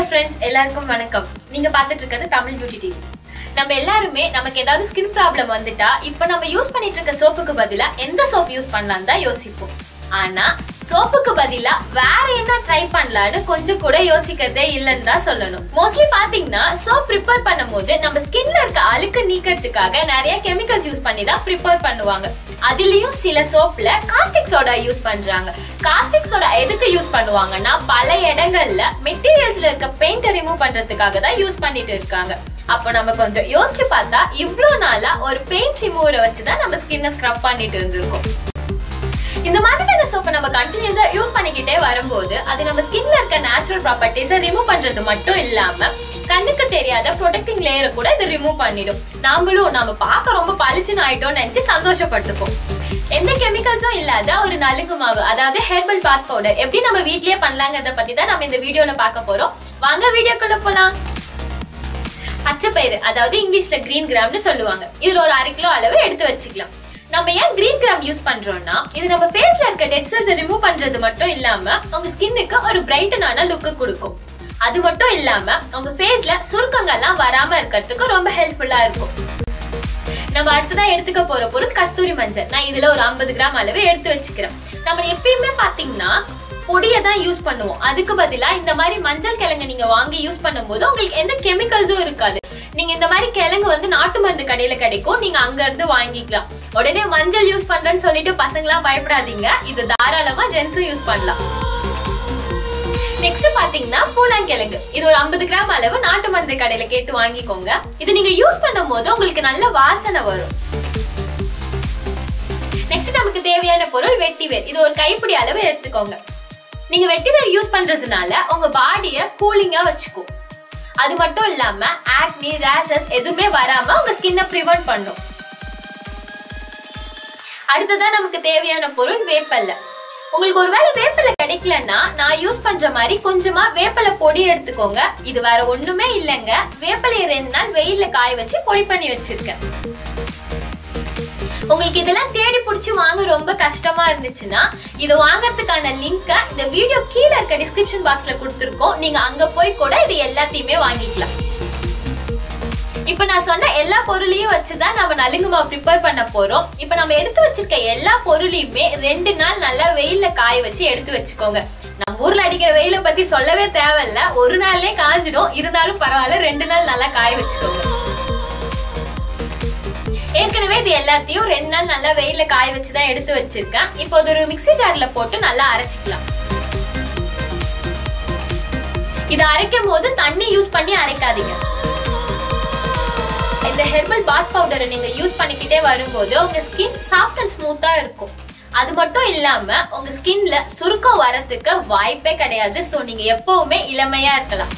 friends எல்லாருக்கும் வணக்கம் நீங்க பார்த்துட்டு இருக்கிறது தமிழ் பியூட்டி டிவி நம்ம எல்லாருமே நமக்கு ஏதாவது ஸ்கின் ப்ராப்ளம் வந்துட்டா இப்போ நம்ம யூஸ் பண்ணிட்டு இருக்க சோப்புக்கு பதிலா எந்த சோப் யூஸ் பண்ணலாம் தான் யோசிப்போம் ஆனா சோப்புக்கு பதிலா வேற என்ன ட்ரை பண்ணலாம்னு கொஞ்சம் கூட யோசிக்கிறதே இல்லைன்னு தான் சொல்லணும் மோஸ்ட்லி பாத்தீங்கன்னா சோப் ப்ரிப்பேர் பண்ணும்போது நம்ம ஸ்கின்ல இருக்க அழுக்கு நீக்கிறதுக்காக நிறைய கெமிக்கல்ஸ் யூஸ் பண்ணி தான் ப்ரிப்பேர் பண்ணுவாங்க அதுலயும் சில சோப்ல காஸ்டிக் சோடா யூஸ் பண்றாங்க காஸ்டிக் சோடா எதுக்கு யூஸ் பண்ணுவாங்கன்னா பல இடங்கள்ல மெட்டீரியல்ஸ்ல இருக்க பெயிண்ட் ரிமூவ் பண்றதுக்காக தான் யூஸ் பண்ணிட்டு இருக்காங்க அப்போ நம்ம கொஞ்சம் யோசிச்சு பார்த்தா இவ்ளோ நாளா ஒரு பெயிண்ட் ரிமூவரை வச்சு தான் நம்ம ஸ்கின்னை ஸ்க்ரப் பண்ணிட்டு இருந்திருக்கோம் இந்த மாதிரியான சோப்பை நம்ம கண்டினியூஸா யூஸ் பண்ணிக்கிட்டே வரும்போது அது நம்ம ஸ்கின்ல இருக்க நேச்சுரல் ப்ராப்பர்ட்டிஸை ரிமூவ் பண்றது மட்டும் இல்லாம கண்ணுக்கு தெரியாத ப்ரொடெக்டிங் லேயரை கூட இது ரிமூவ் பண்ணிடும் நாமளும் நம்ம பார்க்க ரொம்ப பளிச்சுன்னு ஆயிட்டோம்னு நினைச்சு சந்தோஷப்பட்டுப்போம் எந்த கெமிக்கல்ஸும் இல்லாத ஒரு நலுங்கு மாவு அதாவது ஹெர்பல் பாத் பவுடர் எப்படி நம்ம வீட்லயே பண்ணலாங்கிறத பத்தி தான் நம்ம இந்த வீடியோல பார்க்க போறோம் வாங்க வீடியோக்குள்ள போலாம் பச்சை பயிறு அதாவது இங்கிலீஷ்ல கிரீன் கிராம்னு சொல்லுவாங்க இதுல ஒரு அரை கிலோ அளவு எடுத்து வச்சுக்கலாம் நம்ம ஏன் கிரீன் கிராம் யூஸ் பண்றோம்னா இது நம்ம ஃபேஸ்ல இருக்க டெட் செல்ஸ் ரிமூவ் பண்றது மட்டும் இல்லாம உங்க ஸ்கின்னுக்கு ஒரு பிரைட்டனான லுக்கு கொடுக்கும் அது மட்டும் இல்லாம உங்க ஃபேஸ்ல சுருக்கங்கள்லாம் வராம இருக்கிறதுக்கு ரொம்ப ஹெல்ப்ஃபுல்லா இருக்கும் நம்ம அடுத்ததா எடுத்துக்க போற பொருள் கஸ்தூரி மஞ்சள் நான் இதுல ஒரு ஐம்பது கிராம் அளவு எடுத்து வச்சுக்கிறேன் நம்ம எப்பயுமே பாத்தீங்கன்னா பொடியை தான் யூஸ் பண்ணுவோம் அதுக்கு பதிலா இந்த மாதிரி மஞ்சள் கிழங்கு நீங்க வாங்கி யூஸ் பண்ணும்போது உங்களுக்கு எந்த கெமிக்கல்ஸும் இருக்காது நீங்க இந்த மாதிரி கிழங்கு வந்து நாட்டு மருந்து கடையில கிடைக்கும் நீங்க அங்க இருந்து வாங்கிக்கலாம் உடனே மஞ்சள் யூஸ் பண்றேன்னு சொல்லிட்டு பசங்களாம் பயப்படாதீங்க இது தாராளமா ஜென்ஸும் யூஸ் பண்ணலாம் நெக்ஸ்ட் பாத்தீங்கன்னா பூலாங்கிழங்கு இது ஒரு ஐம்பது கிராம் அளவு நாட்டு மருந்து கடையில கேட்டு வாங்கிக்கோங்க இது நீங்க யூஸ் பண்ணும் போது உங்களுக்கு நல்ல வாசனை வரும் நெக்ஸ்ட் நமக்கு தேவையான பொருள் வெட்டிவேர் இது ஒரு கைப்பிடி அளவு எடுத்துக்கோங்க நீங்க வெட்டிவேர் யூஸ் பண்றதுனால உங்க பாடிய கூலிங்கா வச்சுக்கும் அது மட்டும் இல்லாம ஆக்னி ரேஷஸ் எதுவுமே வராம உங்க ஸ்கின்னை ப்ரிவென்ட் பண்ணும் அடுத்ததான் நமக்கு தேவையான பொருள் வேப்பல்ல உங்களுக்கு ஒருவேளை வேப்பிலை கிடைக்கலன்னா நான் யூஸ் பண்ற மாதிரி கொஞ்சமா வேப்பிலை பொடி எடுத்துக்கோங்க இது வேற ஒண்ணுமே இல்லைங்க வேப்பிலையை ரெண்டு நாள் வெயில்ல காய வச்சு பொடி பண்ணி வச்சிருக்கேன் உங்களுக்கு இதெல்லாம் தேடி பிடிச்சி வாங்க ரொம்ப கஷ்டமா இருந்துச்சுன்னா இது வாங்குறதுக்கான லிங்க இந்த வீடியோ கீழே இருக்க டிஸ்கிரிப்ஷன் பாக்ஸ்ல கொடுத்துருக்கோம் நீங்க அங்க போய் கூட இது எல்லாத்தையுமே வாங்கிக்கலாம் இப்ப நான் சொன்ன எல்லா பொருளையும் வச்சுதான் நம்ம நலுங்கு மாவு ப்ரிப்பேர் பண்ண போறோம் இப்ப நம்ம எடுத்து வச்சிருக்க எல்லா பொருளையுமே ரெண்டு நாள் நல்லா வெயில்ல காய வச்சு எடுத்து வச்சுக்கோங்க நம்ம ஊர்ல அடிக்கிற வெயில பத்தி சொல்லவே தேவையில்ல ஒரு நாள்லயே காஞ்சிடும் இருந்தாலும் பரவாயில்ல ரெண்டு நாள் நல்லா காய வச்சுக்கோங்க ஏற்கனவே இது எல்லாத்தையும் ரெண்டு நாள் நல்லா வெயில காய வச்சுதான் எடுத்து வச்சிருக்கேன் இப்போ அது ஒரு மிக்ஸி ஜார்ல போட்டு நல்லா அரைச்சிக்கலாம் இதை அரைக்கும் போது தண்ணி யூஸ் பண்ணி அரைக்காதீங்க இந்த ஹெர்பல் பாத் பவுடரை நீங்க யூஸ் பண்ணிக்கிட்டே வரும்போது உங்க ஸ்கின் சாஃப்ட் அண்ட் ஸ்மூத்தா இருக்கும் அது மட்டும் இல்லாம உங்க ஸ்கின்ல சுருக்கம் வரத்துக்கு வாய்ப்பே கிடையாது சோ நீங்க எப்பவுமே இளமையா இருக்கலாம்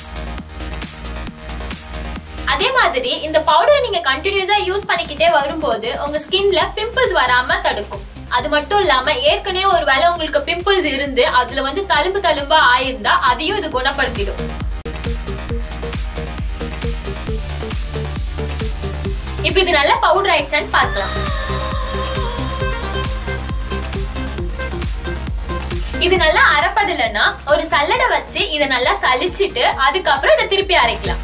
அதே மாதிரி இந்த பவுடர் நீங்க கண்டினியூஸா யூஸ் பண்ணிக்கிட்டே வரும்போது உங்க ஸ்கின்ல பிம்பிள்ஸ் வராம தடுக்கும் அது மட்டும் இல்லாம ஏற்கனவே ஒரு வேளை உங்களுக்கு பிம்பிள்ஸ் இருந்து அதுல வந்து தழும்பு தழும்பா ஆயிருந்தா அதையும் இது குணப்படுத்திடும் இப்ப இது நல்லா பவுடர் ஆயிடுச்சான்னு பார்க்கலாம் இது நல்லா அரைப்படலைன்னா ஒரு சல்லடை வச்சு இதை நல்லா சலிச்சிட்டு அதுக்கப்புறம் இதை திருப்பி அரைக்கலாம்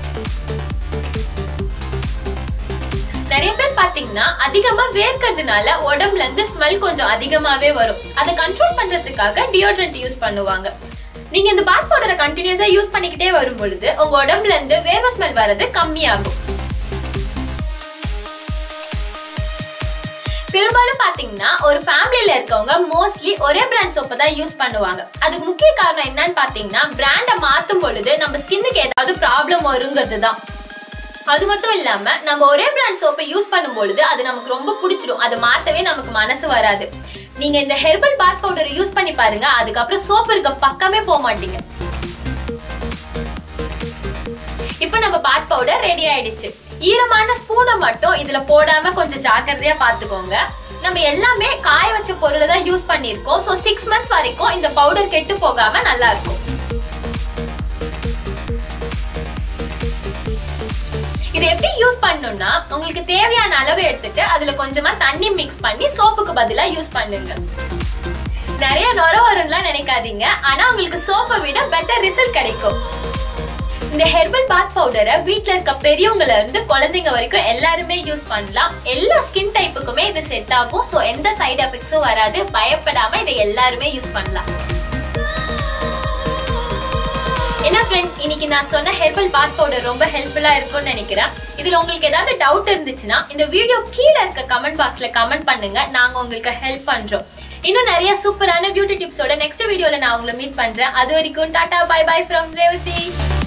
நிறைய பேர் பாத்தீங்கன்னா அதிகமா வேர்க்கிறதுனால உடம்புல இருந்து ஸ்மெல் கொஞ்சம் அதிகமாவே வரும் அதை கண்ட்ரோல் பண்றதுக்காக டியோட்ரண்ட் யூஸ் பண்ணுவாங்க நீங்க இந்த பாத் பவுடரை கண்டினியூஸா யூஸ் பண்ணிக்கிட்டே வரும் பொழுது உங்க உடம்புல இருந்து வேர்வை ஸ்மெல் வர்றது கம்மியாகும் பெரும்பாலும் பாத்தீங்கன்னா ஒரு ஃபேமிலியில இருக்கவங்க மோஸ்ட்லி ஒரே பிராண்ட் சோப்பை தான் யூஸ் பண்ணுவாங்க அதுக்கு முக்கிய காரணம் என்னன்னு பாத்தீங்கன்னா பிராண்டை மாத்தும் பொழுது நம்ம ஸ்கின்னுக்கு ஏதாவது ப்ராப்ளம் வருங்கிறது தான் அது மட்டும் இல்லாம நம்ம ஒரே பிராண்ட் சோப்பை யூஸ் பண்ணும் பொழுது அது நமக்கு ரொம்ப பிடிச்சிடும் அதை மாத்தவே நமக்கு மனசு வராது நீங்க இந்த ஹெர்பல் பாத் பவுடர் யூஸ் பண்ணி பாருங்க அதுக்கப்புறம் சோப்பு இருக்க பக்கமே போக மாட்டீங்க இப்போ நம்ம பாத் பவுடர் ரெடி ஆயிடுச்சு ஈரமான ஸ்பூனை மட்டும் இதுல போடாம கொஞ்சம் ஜாக்கிரதையா பாத்துக்கோங்க நம்ம எல்லாமே காய வச்ச பொருளை தான் யூஸ் பண்ணிருக்கோம் ஸோ சிக்ஸ் மந்த்ஸ் வரைக்கும் இந்த பவுடர் கெட்டு போகாம நல்லா இருக்கும் இது எப்படி யூஸ் பண்ணணும்னா உங்களுக்கு தேவையான அளவு எடுத்துட்டு அதுல கொஞ்சமா தண்ணி மிக்ஸ் பண்ணி சோப்புக்கு பதிலா யூஸ் பண்ணுங்க நிறைய நொர வரும்லாம் நினைக்காதீங்க ஆனா உங்களுக்கு சோப்பை விட பெட்டர் ரிசல்ட் கிடைக்கும் இந்த ஹெர்பல் பாத் பவுடரை வீட்ல இருக்க பெரியவங்கல இருந்து குழந்தைங்க வரைக்கும் எல்லாருமே யூஸ் பண்ணலாம் எல்லா ஸ்கின் டைப்புக்குமே இது செட் ஆகும் ஸோ எந்த சைடு எஃபெக்ட்ஸும் வராது பயப்படாம இதை எல்லாருமே யூஸ் பண்ணலாம் என்ன ஃப்ரெண்ட்ஸ் இன்னைக்கு நான் சொன்ன ஹெர்பல் பாத் பவுடர் ரொம்ப ஹெல்ப்ஃபுல்லா இருக்கும்னு நினைக்கிறேன் இதுல உங்களுக்கு ஏதாவது டவுட் இருந்துச்சுன்னா இந்த வீடியோ கீழே இருக்க கமெண்ட் பாக்ஸ்ல கமெண்ட் பண்ணுங்க நாங்க உங்களுக்கு ஹெல்ப் பண்றோம் இன்னும் நிறைய சூப்பரான பியூட்டி டிப்ஸோட நெக்ஸ்ட் வீடியோல நான் உங்களை மீட் பண்றேன் அது வரைக்கும் tata bye bye from Revathi